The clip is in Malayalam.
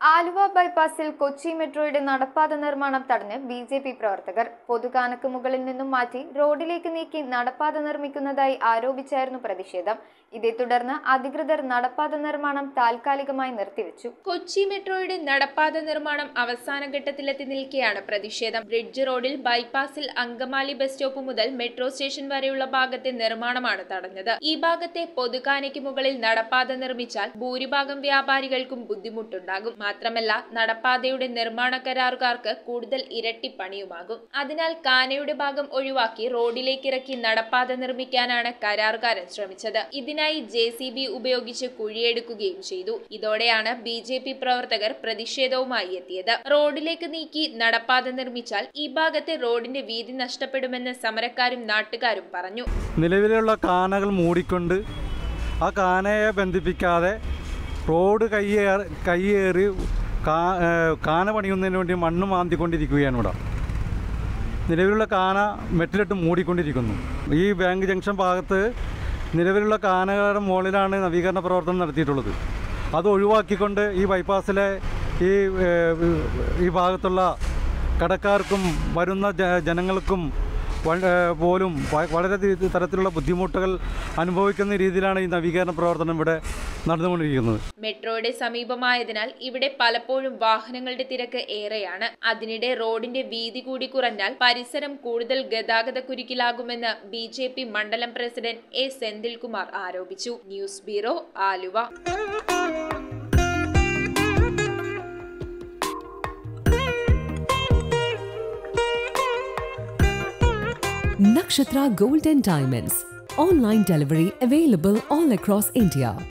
ആലുവ ബൈപ്പാസിൽ കൊച്ചി മെട്രോയുടെ നടപ്പാത നിർമ്മാണം തടഞ്ഞ് ബി ജെ പി പ്രവർത്തകർ പൊതുകാനക്ക് മുകളിൽ നിന്നും മാറ്റി റോഡിലേക്ക് നീക്കി നടപ്പാത നിർമ്മിക്കുന്നതായി ആരോപിച്ചായിരുന്നു പ്രതിഷേധം ഇതേ തുടർന്ന് അധികൃതർ നടപ്പാത നിർമ്മാണം താൽക്കാലികമായി നിർത്തിവെച്ചു കൊച്ചി മെട്രോയുടെ നടപ്പാത നിർമ്മാണം അവസാന ഘട്ടത്തിലെത്തി നിൽക്കെയാണ് പ്രതിഷേധം ബ്രിഡ്ജ് റോഡിൽ ബൈപ്പാസിൽ അങ്കമാലി ബസ് സ്റ്റോപ്പ് മുതൽ മെട്രോ സ്റ്റേഷൻ വരെയുള്ള ഭാഗത്തെ നിർമ്മാണമാണ് തടഞ്ഞത് ഈ ഭാഗത്തെ പൊതുകാനയ്ക്ക് മുകളിൽ നടപ്പാത നിർമ്മിച്ചാൽ ഭൂരിഭാഗം വ്യാപാരികൾക്കും ബുദ്ധിമുട്ടുണ്ടാകും മാത്രമല്ല നടപ്പാതയുടെ നിർമ്മാണ കരാറുകാർക്ക് കൂടുതൽ ഇരട്ടി പണിയുമാകും അതിനാൽ കാനയുടെ ഭാഗം ഒഴിവാക്കി റോഡിലേക്ക് ഇറക്കി നടപ്പാത നിർമ്മിക്കാനാണ് കരാറുകാരൻ ശ്രമിച്ചത് ഇതിനായി ജെ സി ബി ഉപയോഗിച്ച് കുഴിയെടുക്കുകയും ചെയ്തു ഇതോടെയാണ് ബി ജെ പി പ്രവർത്തകർ പ്രതിഷേധവുമായി എത്തിയത് റോഡിലേക്ക് നീക്കി നടപ്പാത നിർമ്മിച്ചാൽ ഈ ഭാഗത്തെ റോഡിന്റെ വീതി നഷ്ടപ്പെടുമെന്ന് സമരക്കാരും നാട്ടുകാരും പറഞ്ഞു നിലവിലുള്ള കാനകൾ മൂടിക്കൊണ്ട് ആ കാനയെ ബന്ധിപ്പിക്കാതെ റോഡ് കയ്യേറി കയ്യേറി കാ ഏഹ് കാന പണിയുന്നതിന് വേണ്ടി മണ്ണ് മാന്തിക്കൊണ്ടിരിക്കുകയാണ് ഇവിടെ നിലവിലുള്ള കാന മെറ്റിലിട്ട് മൂടിക്കൊണ്ടിരിക്കുന്നു ഈ ബാങ്ക് ജംഗ്ഷൻ ഭാഗത്ത് നിലവിലുള്ള കാനകളുടെ മുകളിലാണ് നവീകരണ പ്രവർത്തനം നടത്തിയിട്ടുള്ളത് അത് ഒഴിവാക്കിക്കൊണ്ട് ഈ ബൈപ്പാസിലെ ഈ ഏഹ്, ഈ ഭാഗത്തുള്ള കടക്കാർക്കും വരുന്ന ജ- ജനങ്ങൾക്കും വ- ഏഹ്, പോലും വ- വളരെ തി- തരത്തിലുള്ള ബുദ്ധിമുട്ടുകൾ അനുഭവിക്കുന്ന രീതിയിലാണ് ഈ നവീകരണ പ്രവർത്തനം ഇവിടെ നടന്നുകൊണ്ടിരിക്കുന്നത് മെട്രോയുടെ സമീപമായതിനാൽ ഇവിടെ പലപ്പോഴും വാഹനങ്ങളുടെ തിരക്ക് ഏറെയാണ് അതിനിടെ റോഡിന്റെ വീതി കൂടി കുറഞ്ഞാൽ പരിസരം കൂടുതൽ ഗതാഗത കുരുക്കിലാകുമെന്ന് ബി ജെ പി മണ്ഡലം പ്രസിഡന്റ് എ സെന്തിൽകുമാർ ആരോപിച്ചു news bureau Aluva Nakshatra Gold and Diamonds. Online delivery available all across India.